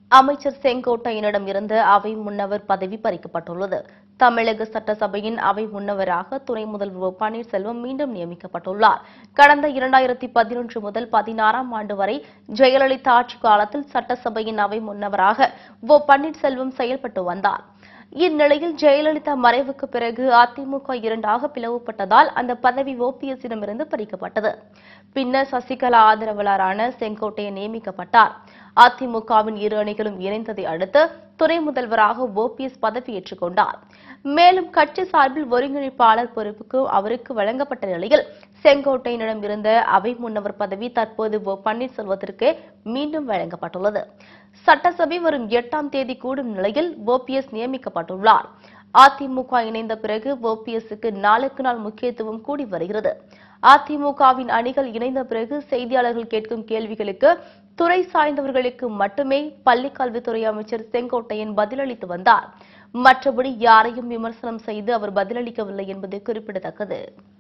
அமைச்சர் செங்கோட்டையனிடம் இருந்து அவை முன்னவர் பதவி பறிக்கப்பட்டுள்ளது தமிழக சட்டசபையின் அவை முன்னவராக துணை முதல்வர் ஓ பன்னீர்செல்வம் மீண்டும் நியமிக்கப்பட்டுள்ளார் கடந்த இரண்டாயிரத்தி பதினொன்று முதல் பதினாறாம் ஆண்டு வரை ஜெயலலிதா ஆட்சி காலத்தில் சட்டசபையின் அவை முன்னவராக ஓ பன்னீர்செல்வம் செயல்பட்டு வந்தார் இந்நிலையில் ஜெயலலிதா மறைவுக்கு பிறகு அதிமுக இரண்டாக பிளவுபட்டதால் அந்த பதவி ஓபிஎஸ்ஸிடமிருந்து பறிக்கப்பட்டது பின்னர் சசிகலா ஆதரவாளரான செங்கோட்டையன் நியமிக்கப்பட்டார் அதிமுகவின் இரு அணிகளும் இணைந்ததை அடுத்து துணை முதல்வராக ஓபிஎஸ் பதவியேற்றுக் கொண்டார் மேலும் கட்சி சார்பில் ஒருங்கிணைப்பாளர் பொறுப்புக்கு அவருக்கு வழங்கப்பட்ட நிலையில் செங்கோட்டையனிடம் இருந்த அவை முன்னவர் பதவி தற்போது ஓ பன்னீர்செல்வத்திற்கு மீண்டும் வழங்கப்பட்டுள்ளது சட்டசபை வரும் எட்டாம் தேதி கூடும் நிலையில் ஓபிஎஸ் நியமிக்கப்பட்டுள்ளார் அதிமுக இணைந்த பிறகு ஓபிஎஸ்க்கு நாளுக்கு நாள் முக்கியத்துவம் கூடி வருகிறது அதிமுகவின் அணிகள் இணைந்த பிறகு செய்தியாளர்கள் கேட்கும் கேள்விகளுக்கு துறை சாய்ந்தவர்களுக்கு மட்டுமே பள்ளிக் கல்வித்துறை அமைச்சர் செங்கோட்டையன் பதிலளித்து வந்தார் மற்றபடி யாரையும் விமர்சனம் செய்து அவர் பதிலளிக்கவில்லை என்பது குறிப்பிடத்தக்கது